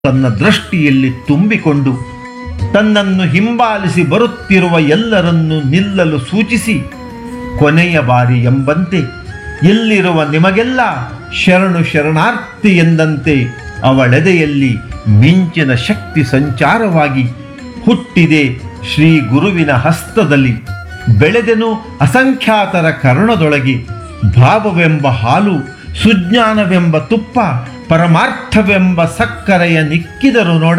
ತನ್ನ ದೃಷ್ಟಿಯಲ್ಲಿ ತುಂಬಿಕೊಂಡು ತನ್ನನ್ನು ಹಿಂಬಾಲಿಸಿ ಬರುತ್ತಿರುವ ಎಲ್ಲರನ್ನು ನಿಲ್ಲಲು ಸೂಚಿಸಿ ಕೊನೆಯ ಬಾರಿ ಎಂಬಂತೆ ಇಲ್ಲಿರುವ ನಿಮಗೆಲ್ಲ ಶರಣು ಶರಣಾರ್ಥಿ ಎಂದಂತೆ ಅವಳೆದೆಯಲ್ಲಿ ಮಿಂಚಿನ ಶಕ್ತಿ ಸಂಚಾರವಾಗಿ ಹುಟ್ಟಿದೆ ಶ್ರೀ ಗುರುವಿನ ಹಸ್ತದಲ್ಲಿ ಬೆಳೆದೆನು ಅಸಂಖ್ಯಾತರ ಕರುಣದೊಳಗೆ ಭಾವವೆಂಬ ಹಾಲು ಸುಜ್ಞಾನವೆಂಬ ತುಪ್ಪ ಪರಮಾರ್ಥವೆಂಬ ಸಕ್ಕರೆಯ ನಿಕ್ಕಿದರು ನೋಡ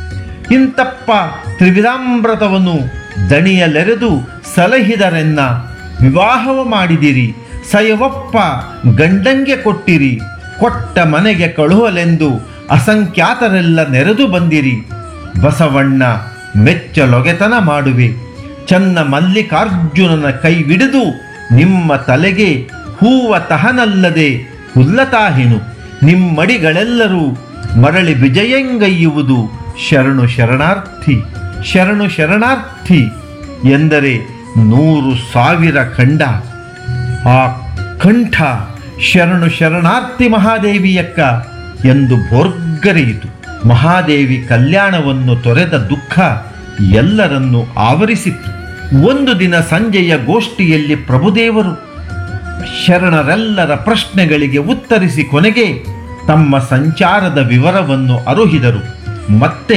ಇಂತಪ್ಪ ತ್ರಿವಿಧಾಮೃತವನ್ನು ದಣಿಯಲೆರೆದು ಸಲಹಿದರೆನ್ನ ವಿವಾಹವ ಮಾಡಿದಿರಿ ಸಯವಪ್ಪ ಗಂಡಂಗೆ ಕೊಟ್ಟಿರಿ ಕೊಟ್ಟ ಮನೆಗೆ ಕಳುಹಲೆಂದು ಅಸಂಖ್ಯಾತರೆಲ್ಲ ನೆರೆದು ಬಂದಿರಿ ಬಸವಣ್ಣ ಮೆಚ್ಚಲೊಗೆತನ ಮಾಡುವೆ ಚನ್ನ ಮಲ್ಲಿಕಾರ್ಜುನನ ಕೈವಿಡಿದು ನಿಮ್ಮ ತಲೆಗೆ ಹೂವ ತಹನಲ್ಲದೆ ಹುಲ್ಲತಾಹಿನು ನಿಮ್ಮಡಿಗಳೆಲ್ಲರೂ ಮರಳಿ ವಿಜಯಂಗೈಯುವುದು ಶರಣು ಶರಣಾರ್ಥಿ ಶರಣು ಶರಣಾರ್ಥಿ ಎಂದರೆ ನೂರು ಸಾವಿರ ಕಂಡ ಆ ಕಂಠ ಶರಣು ಶರಣಾರ್ಥಿ ಮಹಾದೇವಿಯಕ್ಕ ಎಂದು ಭೋರ್ಗರೆಯಿತು ಮಹಾದೇವಿ ಕಲ್ಯಾಣವನ್ನು ತೊರೆದ ದುಃಖ ಎಲ್ಲರನ್ನೂ ಆವರಿಸಿತ್ತು ಒಂದು ದಿನ ಸಂಜೆಯ ಗೋಷ್ಠಿಯಲ್ಲಿ ಪ್ರಭುದೇವರು ಶರಣರೆಲ್ಲರ ಪ್ರಶ್ನೆಗಳಿಗೆ ಉತ್ತರಿಸಿ ಕೊನೆಗೆ ತಮ್ಮ ಸಂಚಾರದ ವಿವರವನ್ನು ಅರುಹಿದರು ಮತ್ತೆ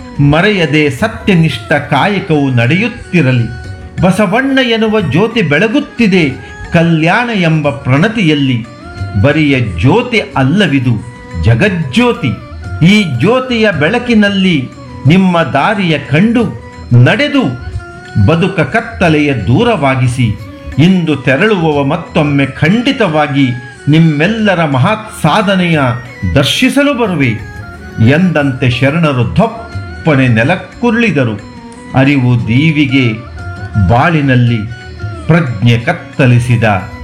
ಮರೆಯದೆ ಸತ್ಯನಿಷ್ಠ ಕಾಯಕವು ನಡೆಯುತ್ತಿರಲಿ ಬಸವಣ್ಣ ಎನ್ನುವ ಜ್ಯೋತಿ ಬೆಳಗುತ್ತಿದೆ ಕಲ್ಯಾಣ ಎಂಬ ಪ್ರಣತಿಯಲ್ಲಿ ಬರಿಯ ಜ್ಯೋತಿ ಅಲ್ಲವಿದು ಜಗಜ್ಯೋತಿ ಈ ಜ್ಯೋತಿಯ ಬೆಳಕಿನಲ್ಲಿ ನಿಮ್ಮ ದಾರಿಯ ಕಂಡು ನಡೆದು ಬದುಕ ಕತ್ತಲೆಯ ದೂರವಾಗಿಸಿ ಇಂದು ತೆರಳುವವ ಮತ್ತೊಮ್ಮೆ ಖಂಡಿತವಾಗಿ ನಿಮ್ಮೆಲ್ಲರ ಮಹತ್ ಸಾಧನೆಯ ದರ್ಶಿಸಲು ಬರುವೆ ಎಂದಂತೆ ಶರಣರು ದಪ್ಪನೆ ನೆಲಕ್ಕುರುಳಿದರು ಅರಿವು ದೀವಿಗೆ ಬಾಳಿನಲ್ಲಿ ಪ್ರಜ್ಞೆ ಕತ್ತಲಿಸಿದ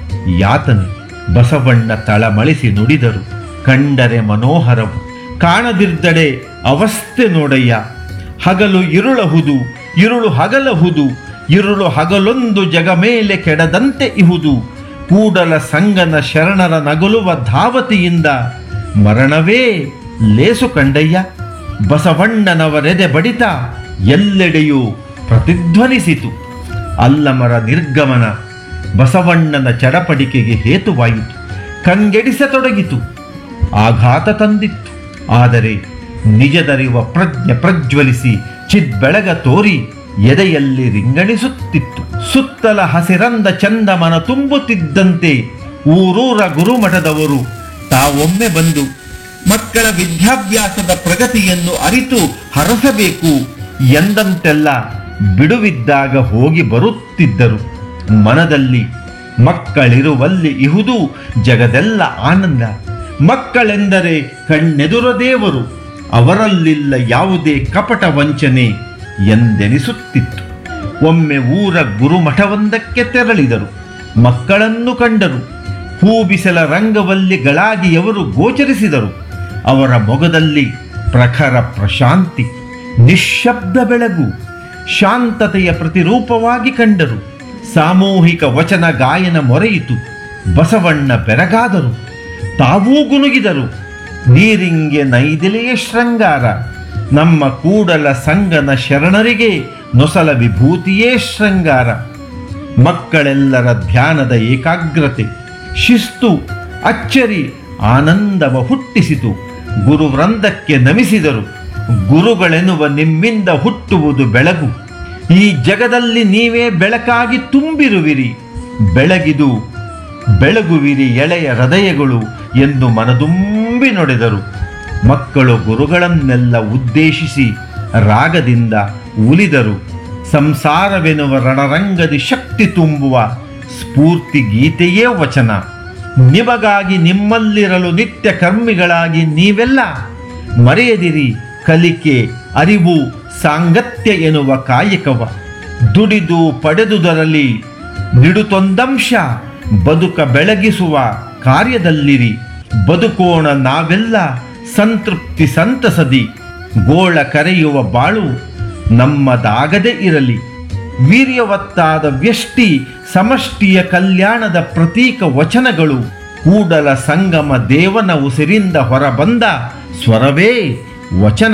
ಯಾತನೆ ಬಸವಣ್ಣ ತಳಮಳಿಸಿ ನುಡಿದರು ಕಂಡರೆ ಮನೋಹರವು ಕಾಣದಿರ್ದಡೆ ಅವಸ್ಥೆ ನೋಡಯ್ಯ ಹಗಲು ಇರುಳಹುದು ಇರುಳು ಹಗಲಹುದು ಇರುಳು ಹಗಲೊಂದು ಜಗ ಮೇಲೆ ಕೆಡದಂತೆ ಇಹುದು ಕೂಡಲ ಸಂಗನ ಶರಣರ ನಗುಲುವ ಧಾವತಿಯಿಂದ ಮರಣವೇ ಲೇಸು ಕಂಡಯ್ಯ ಬಸವಣ್ಣನವರೆದೆ ಬಡಿತ ಎಲ್ಲೆಡೆಯೂ ಪ್ರತಿಧ್ವನಿಸಿತು ಅಲ್ಲಮರ ನಿರ್ಗಮನ ಬಸವಣ್ಣನ ಚಡಪಡಿಕೆಗೆ ಹೇತುವಾಯಿತು ಕಂಗೆಡಿಸತೊಡಗಿತು ಆಘಾತ ತಂದಿತ್ತು ಆದರೆ ನಿಜದರಿವ ಪ್ರಜ್ಞೆ ಪ್ರಜ್ವಲಿಸಿ ಚಿದ್ಬೆಳಗ ತೋರಿ ಎದೆಯಲ್ಲಿ ರಿಂಗಣಿಸುತ್ತಿತ್ತು ಸುತ್ತಲ ಹಸಿರಂದ ಚಂದಮನ ತುಂಬುತ್ತಿದ್ದಂತೆ ಊರೂರ ಗುರುಮಠದವರು ತಾವೊಮ್ಮೆ ಬಂದು ಮಕ್ಕಳ ವಿದ್ಯಾಭ್ಯಾಸದ ಪ್ರಗತಿಯನ್ನು ಅರಿತು ಹರಸಬೇಕು ಎಂದಂತೆಲ್ಲ ಬಿಡುವಿದ್ದಾಗ ಹೋಗಿ ಬರುತ್ತಿದ್ದರು ಮನದಲ್ಲಿ ಮಕ್ಕಳಿರುವಲ್ಲಿ ಇಹುದು ಜಗದೆಲ್ಲ ಆನಂದ ಮಕ್ಕಳೆಂದರೆ ಕಣ್ಣೆದುರ ದೇವರು ಅವರಲ್ಲಿಲ್ಲ ಯಾವುದೇ ಕಪಟ ವಂಚನೆ ಎಂದೆನಿಸುತ್ತಿತ್ತು ಒಮ್ಮೆ ಊರ ಗುರುಮಠವೊಂದಕ್ಕೆ ತೆರಳಿದರು ಮಕ್ಕಳನ್ನು ಕಂಡರು ಹೂಬಿಸಲ ರಂಗವಲ್ಲಿಗಳಾಗಿ ಅವರು ಗೋಚರಿಸಿದರು ಅವರ ಮೊಗದಲ್ಲಿ ಪ್ರಖರ ಪ್ರಶಾಂತಿ ನಿಶ್ಶಬ್ದ ಬೆಳಗು ಶಾಂತತೆಯ ಪ್ರತಿರೂಪವಾಗಿ ಕಂಡರು ಸಾಮೂಹಿಕ ವಚನ ಗಾಯನ ಮೊರೆಯಿತು ಬಸವಣ್ಣ ಬೆರಗಾದರು ತಾವೂ ಗುನುಗಿದರು ನೀರಿಂಗೆ ನೈದಿಲೆಯ ಶೃಂಗಾರ ನಮ್ಮ ಕೂಡಲ ಸಂಗನ ಶರಣರಿಗೆ ನೊಸಲ ವಿಭೂತಿಯೇ ಶೃಂಗಾರ ಮಕ್ಕಳೆಲ್ಲರ ಧ್ಯಾನದ ಏಕಾಗ್ರತೆ ಶಿಸ್ತು ಅಚ್ಚರಿ ಆನಂದವ ಹುಟ್ಟಿಸಿತು ಗುರುವೃಂದಕ್ಕೆ ನಮಿಸಿದರು ಗುರುಗಳೆನ್ನುವ ನಿಮ್ಮಿಂದ ಹುಟ್ಟುವುದು ಬೆಳಗು ಈ ಜಗದಲ್ಲಿ ನೀವೇ ಬೆಳಕಾಗಿ ತುಂಬಿರುವಿರಿ ಬೆಳಗಿದು ಬೆಳಗುವಿರಿ ಎಳೆಯ ಹೃದಯಗಳು ಎಂದು ಮನದುಂಬಿ ನುಡಿದರು ಮಕ್ಕಳು ಗುರುಗಳನ್ನೆಲ್ಲ ಉದ್ದೇಶಿಸಿ ರಾಗದಿಂದ ಉಲಿದರು ಸಂಸಾರವೆನ್ನುವ ರಣರಂಗದಿ ಶಕ್ತಿ ತುಂಬುವ ಸ್ಫೂರ್ತಿ ಗೀತೆಯೇ ವಚನ ನಿಮಗಾಗಿ ನಿಮ್ಮಲ್ಲಿರಲು ನಿತ್ಯ ಕರ್ಮಿಗಳಾಗಿ ನೀವೆಲ್ಲ ಮರೆಯದಿರಿ ಕಲಿಕೆ ಅರಿವು ಸಾಂಗತ್ಯ ಎನ್ನುವ ಕಾಯಕವ ದುಡಿದು ಪಡೆದುದರಲ್ಲಿ ನಿಡುತೊಂದಂಶ ಬದುಕ ಬೆಳಗಿಸುವ ಕಾರ್ಯದಲ್ಲಿರಿ ಬದುಕೋಣ ನಾವೆಲ್ಲ ಸಂತೃಪ್ತಿ ಸಂತಸದಿ ಗೋಳ ಕರೆಯುವ ಬಾಳು ನಮ್ಮದಾಗದೇ ಇರಲಿ ವೀರ್ಯವತ್ತಾದ ವ್ಯಷ್ಟಿ ಸಮಷ್ಟಿಯ ಕಲ್ಯಾಣದ ಪ್ರತೀಕ ವಚನಗಳು ಕೂಡಲ ಸಂಗಮ ದೇವನ ಉಸಿರಿಂದ ಹೊರಬಂದ ಸ್ವರವೇ ವಚನ